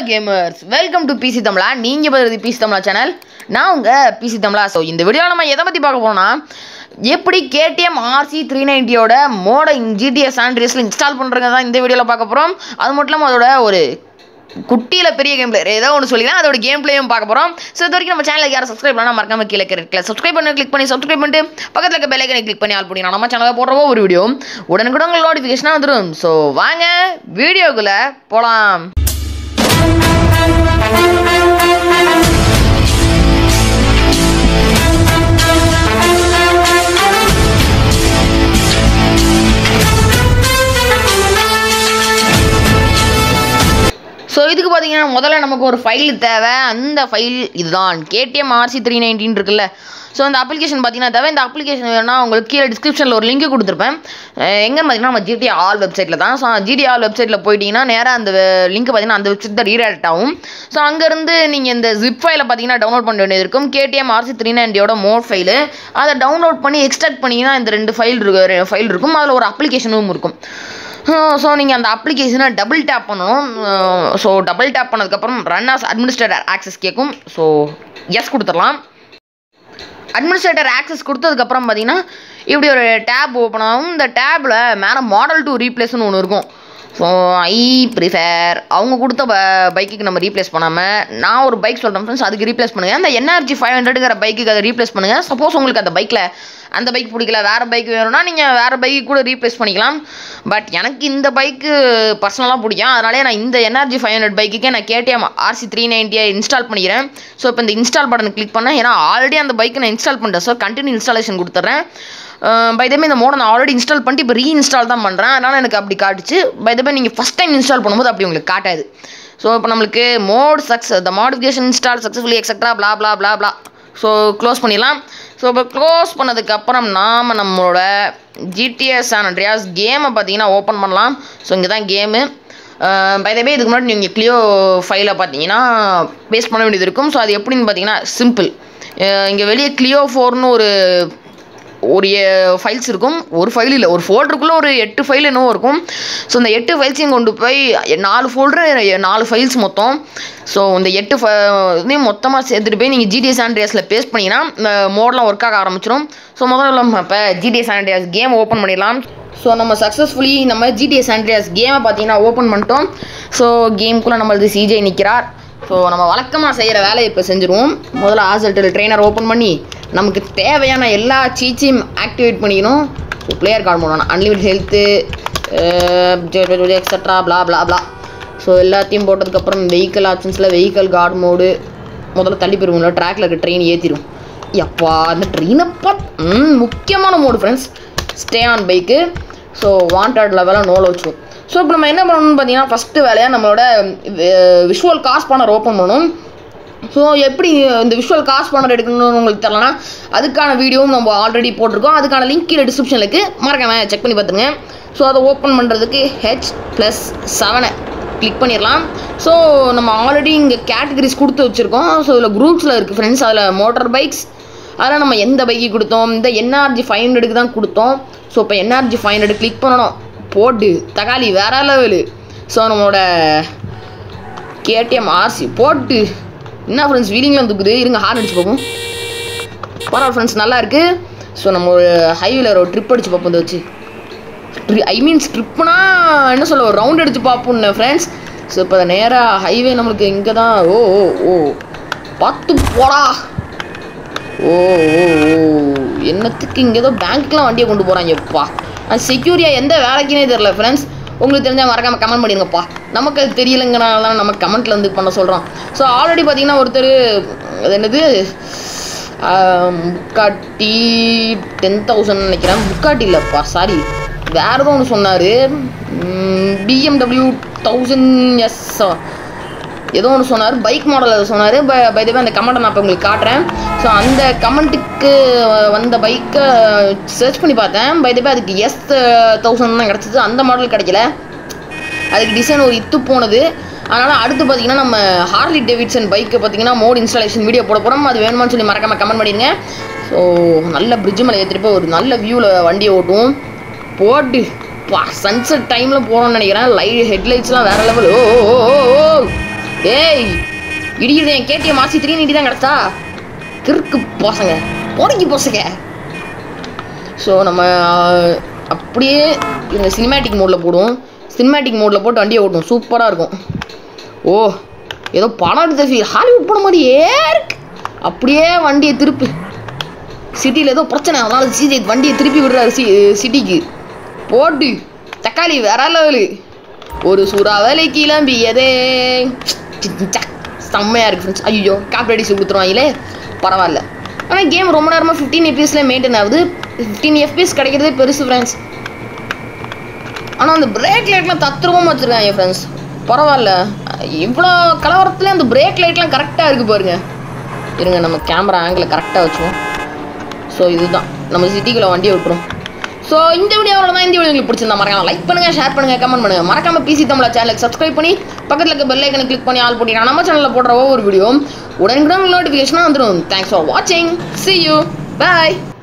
Gamers welcome to PC தமிழா நீங்கள் பார்க்குறது பிசி தமிழா சேனல் நான் உங்கள் பிசி தமிழா ஸோ இந்த வீடியோ நம்ம எதை பற்றி பார்க்க போறோம்னா எப்படி கேடிஎம் ஆர்சி த்ரீ நைன்ட்டியோட மோட ஜிடிஎஸ் ஆண்ட்ரியஸில் இன்ஸ்டால் பண்ணுறது தான் இந்த வீடியோவில் பார்க்க போகிறோம் அது மட்டும் இல்லாமல் அதோட ஒரு குட்டியில் பெரிய கேம் பிளே ஏதோ ஒன்று சொல்லிக்கலாம் அதோட கேம் பிளேயும் பார்க்க போகிறோம் ஸோ இது வரைக்கும் நம்ம சேனலுக்கு யாரும் சப்ஸ்கிரைப் பண்ணால் மறக்காம கீழே கிளிக் சப்ஸ்கிரைப் பண்ணி கிளிக் பண்ணி சப்ஸ்கிரைப் பண்ணிட்டு பக்கத்தில் இருக்க பெல்லைக்கனை கிளிக் பண்ணி ஆல் பண்ணி நம்ம சேனலில் போடுறவோ ஒரு வீடியோ உடனுக்குடன் உங்களுக்கு நோட்டிஃபிகேஷனாக வந்துடும் ஸோ வாங்க வீடியோக்குள்ளே போகலாம் ஸோ இதுக்கு பார்த்தீங்கன்னா முதல்ல நமக்கு ஒரு ஃபைல் தேவை அந்த ஃபைல் இதுதான் கேடிஎம் ஆர்சி த்ரீ நைன்டீன் இருக்குல்ல ஸோ அந்த அப்ளிகேஷன் பார்த்தீங்கன்னா தேவை இந்த அப்ளிகேஷன் வேணால் உங்களுக்கு கீழே டிஸ்கிரிப்ஷனில் ஒரு லிங்க் கொடுத்துருப்பேன் எங்கே பார்த்தீங்கன்னா நம்ம ஜிடி ஆல் வெப்சைட்டில் தான் ஸோ ஜிடி ஆல் வெப்சைட்டில் போயிட்டீங்கன்னா நேராக அந்த லிங்க் பார்த்தீங்கன்னா அந்த வெப்சைட் தான் ரீடைரக்ட் ஆகும் ஸோ அங்கேருந்து நீங்கள் இந்த ஜிப் ஃபைலை பார்த்தீங்கன்னா டவுன்லோட் பண்ண வேண்டியது இருக்கும் கேடிஎம் ஆர்சி த்ரீ நைன்ட்டியோட மோட் ஃபைலு அதை டவுன்லோட் பண்ணி எக்ஸ்ட்ராக்ட் பண்ணிங்கன்னா இந்த ரெண்டு ஃபைல் இருக்கு ஃபைல் இருக்கும் அதில் ஒரு அப்ளிகேஷனும் இருக்கும் ஸோ நீங்கள் அந்த அப்ளிகேஷனை டபுள் டேப் பண்ணணும் ஸோ டபுள் டேப் பண்ணதுக்கப்புறம் ரன் ஆஸ் அட்மினிஸ்ட்ரேட்டர் ஆக்சஸ் கேட்கும் ஸோ எஸ் கொடுத்துடலாம் அட்மினிஸ்ட்ரேட்டர் ஆக்சஸ் கொடுத்ததுக்கப்புறம் பார்த்தீங்கன்னா இப்படி ஒரு டேப் ஓப்பன் ஆகும் இந்த டேப்பில் மேலே மாடல் டு ரீப்ளேஸ்னு ஒன்று இருக்கும் ஸோ ஐ ப்ரிஃபேர் அவங்க கொடுத்த ப பைக்குக்கு நம்ம ரீப்ளேஸ் பண்ணாமல் நான் ஒரு பைக் சொல்கிறேன் ஃப்ரெண்ட்ஸ் அதுக்கு ரீப்ளேஸ் பண்ணுங்கள் அந்த என்ஆர்ஜி ஃபைவ் ஹண்ட்ரடுங்கிற பைக்குக்கு அதை ரீப்ளேஸ் பண்ணுங்கள் சப்போஸ் உங்களுக்கு அந்த பைக்கில் அந்த பைக் பிடிக்கல வேறு பைக் வேணும்னா நீங்கள் வேறு பைக்கு கூட ரீப்ளேஸ் பண்ணிக்கலாம் பட் எனக்கு இந்த பைக்கு பர்சனலாக பிடிக்கும் அதனாலே நான் இந்த என்ஆர்ஜி ஃபைவ் ஹண்ட்ரட் பைக்குக்கே நான் கேடிஎம் ஆர்சி த்ரீ நைன்ட்டியை இன்ஸ்டால் பண்ணிக்கிறேன் ஸோ இப்போ இந்த இன்ஸ்டால் பட்டன் கிளிக் பண்ணேன் ஏன்னா ஆல்ரெடி அந்த பைக்கை நான் இன்ஸ்டால் பண்ணிட்டேன் ஸோ கண்டினியூ இன்ஸ்டாலேஷன் கொடுத்துட்றேன் பை தமே இந்த மோடை நான் ஆல்ரெடி இன்ஸ்டால் பண்ணிட்டு இப்போ ரீஇன்ஸ்டால் தான் பண்ணுறேன் அதனால் எனக்கு அப்படி காட்டுச்சு பை தமே நீங்கள் ஃபஸ்ட் டைம் இன்ஸ்டால் பண்ணும்போது அப்படி உங்களுக்கு காட்டாது ஸோ இப்போ நம்மளுக்கு mod success the modification install successfully extra bla bla bla bla so close பண்ணிடலாம் ஸோ இப்போ க்ளோஸ் பண்ணதுக்கப்புறம் நாம் நம்மளோட ஜிடிஎஸ் சான் அண்ட்ரியாஸ் கேமை பார்த்தீங்கன்னா ஓப்பன் பண்ணலாம் ஸோ இங்கே தான் கேமு பைதவே இதுக்கு முன்னாடி நீங்கள் கிளியோ ஃபைலை பார்த்தீங்கன்னா பேஸ்ட் பண்ண வேண்டியது இருக்கும் ஸோ அது எப்படின்னு பார்த்தீங்கன்னா சிம்பிள் இங்கே வெளியே கிளியோ ஃபோர்னு ஒரு ஒரு ஃபைல்ஸ் இருக்கும் ஒரு ஃபைல் இல்லை ஒரு ஃபோல்டருக்குள்ளே ஒரு எட்டு ஃபைல் என்னவோ இருக்கும் ஸோ இந்த எட்டு ஃபைல்ஸையும் கொண்டு போய் நாலு ஃபோல்டரு நாலு ஃபைல்ஸ் மொத்தம் ஸோ இந்த எட்டு ஃப இதையும் மொத்தமாக சேர்த்துட்டு போய் நீங்கள் ஜிடிஎஸ் ஆண்ட்ரியாஸில் பேஸ்ட் பண்ணிங்கன்னா இந்த மோடெலாம் ஒர்க் ஆக ஆரம்பிச்சிடும் ஸோ முதல்ல இப்போ ஜிடிஎஸ் ஆண்ட்ரியாஸ் கேம் ஓப்பன் பண்ணிடலாம் ஸோ நம்ம சக்ஸஸ்ஃபுல்லி நம்ம ஜிடிஎஸ் ஆண்ட்ரியாஸ் கேமை பார்த்தீங்கன்னா ஓப்பன் பண்ணிட்டோம் ஸோ கேமுக்குள்ளே நம்மளது சிஜே நிற்கிறார் ஸோ நம்ம வழக்கமாக செய்கிற வேலையை இப்போ செஞ்சுருவோம் முதல்ல ஆசல்ட்டில் ட்ரெயினர் ஓப்பன் பண்ணி நமக்கு தேவையான எல்லா சீச்சையும் ஆக்டிவேட் பண்ணிக்கணும் ஸோ பிளேயர் கார்டு போடணும் unlimit health extra bla bla bla so எல்லாத்தையும் போட்டதுக்கப்புறம் வெஹிக்கல் ஆப்ஷன்ஸில் வெஹிக்கல் கார்டு மோடு முதல்ல தள்ளி போயிருவோம்ல ட்ராக்ல இருக்க ட்ரெயின் ஏற்றிடும் எப்பா அந்த ட்ரெயினை ம் முக்கியமான mod friends stay on bike so wanted லெவலாக நோல வச்சுருவோம் ஸோ இப்போ நம்ம என்ன பண்ணணும்னு பார்த்தீங்கன்னா ஃபஸ்ட்டு வேலையாக நம்மளோட விஷுவல் காஸ் பண்ணர் ஓப்பன் பண்ணணும் ஸோ எப்படி இந்த விஷுவல் காஸ் பண்ணர் எடுக்கணும்னு உங்களுக்கு தெரியலனா அதுக்கான வீடியோவும் நம்ம ஆல்ரெடி போட்டிருக்கோம் அதுக்கான லிங்க் கீழே டிஸ்கிரிப்ஷனில் இருக்குது மறக்காம செக் பண்ணி பார்த்துங்க ஸோ அதை ஓப்பன் பண்ணுறதுக்கு ஹெச் ப்ளஸ் செவனை கிளிக் பண்ணிடலாம் ஸோ நம்ம ஆல்ரெடி இங்கே கேட்டகரிஸ் கொடுத்து வச்சுருக்கோம் ஸோ இதில் குரூப்ஸில் இருக்குது ஃப்ரெண்ட்ஸ் அதில் மோட்டார் பைக்ஸ் அதில் நம்ம எந்த பைக்கு கொடுத்தோம் இந்த என்ஆர்ஜி ஃபைவ் ஹண்ட்ரடுக்கு தான் கொடுத்தோம் ஸோ இப்போ என்ஆர்ஜி ஃபைவ் ஹண்ட்ரட் கிளிக் பண்ணணும் போட்டு தக்காளி வேற லெவலு ஸோ நம்மளோட கேடிஎம் ஆர்சி போட்டு என்ன ஃப்ரெண்ட்ஸ் வீலிங்லாம் தூக்குது இருங்க ஹார்ன் அடிச்சு பார்ப்போம் பரவாயில்ல ஃப்ரெண்ட்ஸ் நல்லா இருக்குது ஸோ நம்ம ஒரு ஹைவேல ஒரு ட்ரிப் அடிச்சு பார்ப்போம் இதை வச்சு ஐ மீன்ஸ் ட்ரிப்புனா என்ன சொல்ல ஒரு ரவுண்ட் அடிச்சு பார்ப்போம் ஃப்ரெண்ட்ஸ் ஸோ இப்போ நேராக ஹைவே நம்மளுக்கு இங்கே தான் ஓ ஓ ஓ பார்த்து போடா ஓ ஓ ஓ என்னத்துக்கு இங்கே ஏதோ பேங்க்லாம் வண்டியை கொண்டு போகிறாங்க எப்பா அது செக்யூரியாக எந்த வேலைக்குனே தெரில ஃப்ரெண்ட்ஸ் உங்களுக்கு தெரிஞ்சால் மறக்காமல் கமெண்ட் பண்ணிடுங்கப்பா நமக்கு அது தெரியலங்கிறனால தான் நம்ம கமெண்ட்டில் வந்து பண்ண சொல்கிறோம் ஸோ ஆல்ரெடி பார்த்தீங்கன்னா ஒருத்தர் அது என்னது புக்காட்டி டென் தௌசண்ட் நினைக்கிறேன் புக்காட்டி இல்லைப்பா சாரி வேறு ஏதோ ஒன்று சொன்னார் பிஎம்டபிள்யூ தௌசண்ட் எஸ் ஏதோ ஒன்று சொன்னார் பைக் மாடல் அதை சொன்னார் பை தவே அந்த கமெண்ட்டை நான் இப்போ உங்களுக்கு காட்டுறேன் ஸோ அந்த கமெண்ட்டுக்கு வந்த பைக்கை சர்ச் பண்ணி பார்த்தேன் பை தவே அதுக்கு எஸ் தௌசண்ட் தான் கிடச்சிது அந்த மாடல் கிடைக்கல அதுக்கு டிசைன் ஒரு இத்து போனது அதனால் அடுத்து பார்த்தீங்கன்னா நம்ம ஹார்லி டேவிட்சன் பைக்கை பார்த்தீங்கன்னா மோட் இன்ஸ்டாலேஷன் வீடியோ போட போகிறோம் அது வேணுமான்னு சொல்லி மறக்காம கமெண்ட் பண்ணிடுங்க ஸோ நல்ல பிரிட்ஜ் மேலே ஏற்றிட்டு போய் ஒரு நல்ல வியூவில் வண்டியை ஓட்டுவோம் போட்டு பா சன்செட் டைமில் போகிறோம்னு நினைக்கிறேன் லைட் ஹெட்லைட்ஸ்லாம் வேறு லெவல் ஓ ஓ ஓ ஓ ஏ இடிக்குது என் கேடிஎம் ஆர்சி த்ரீ நைன்டி தான் கிடச்சா கிறுக்கு பசங்க பொறுக்கி பசங்க ஸோ நம்ம ஆஹ், அப்படியே இந்த சினிமேட்டிக் மோடில் போடுவோம் சினிமேட்டிக் மோடில் போட்டு வண்டியை ஓட்டும் சூப்பராக இருக்கும் ஓ ஏதோ படம் எடுத்த ஃபீல் ஹாலிவுட் போன மாதிரியே இருக்கு அப்படியே வண்டியை திருப்பி சிட்டியில் ஏதோ பிரச்சனை அதனால சிஜி வண்டியை திருப்பி விடுறாரு சி சிட்டிக்கு போட்டு தக்காளி வேற லெவலு ஒரு சூறா வேலை கிளம்பியதே சிச்சா. செம்மையா இருக்கு ஃப்ரெண்ட்ஸ் ஐயோ காப்பி கொடுத்துருவாங்களே பரவாயில்ல ஆனால் கேம் ரொம்ப நேரமாக ஃபிஃப்டீன் எஃபிஎஸ்ல மெயின்டைன் ஆகுது ஃபிஃப்டீன் எஃபிஎஸ் கிடைக்கிறதே பெருசு ஃப்ரெண்ட்ஸ் ஆனால் அந்த பிரேக் லைட்லாம் தத்ரூபமாக வச்சுருக்காங்க ஃப்ரெண்ட்ஸ் பரவாயில்ல இவ்வளோ கலவரத்துல அந்த பிரேக் லைட்லாம் கரெக்டாக இருக்குது பாருங்க இருங்க நம்ம கேமரா ஆங்கிள் கரெக்டாக வச்சுவோம் ஸோ இதுதான் நம்ம சிட்டிக்குள்ளே வண்டியை விட்டுரும் ஸோ இந்த வீடியோவோட தான் இந்த வீடியோ உங்களுக்கு பிடிச்சிருந்தா மறக்காம லைக் பண்ணுங்க ஷேர் பண்ணுங்க கமெண்ட் பண்ணுங்க மறக்காம பிசி தமிழா சேனலுக்கு சப்ஸ்கிரைப் பண்ணி பக்கத்தில் இருக்க பெல் ஐக்கனை கிளிக் பண்ணி ஆல் போட்டிங்கன்னா நம்ம சேனலில் போடுற ஒவ்வொரு வீடியோ உடனுக்குடன் நோட்டிஃபிகேஷனாக வந்துடும் தேங்க்ஸ் ஃபார் வாட்சிங் see you bye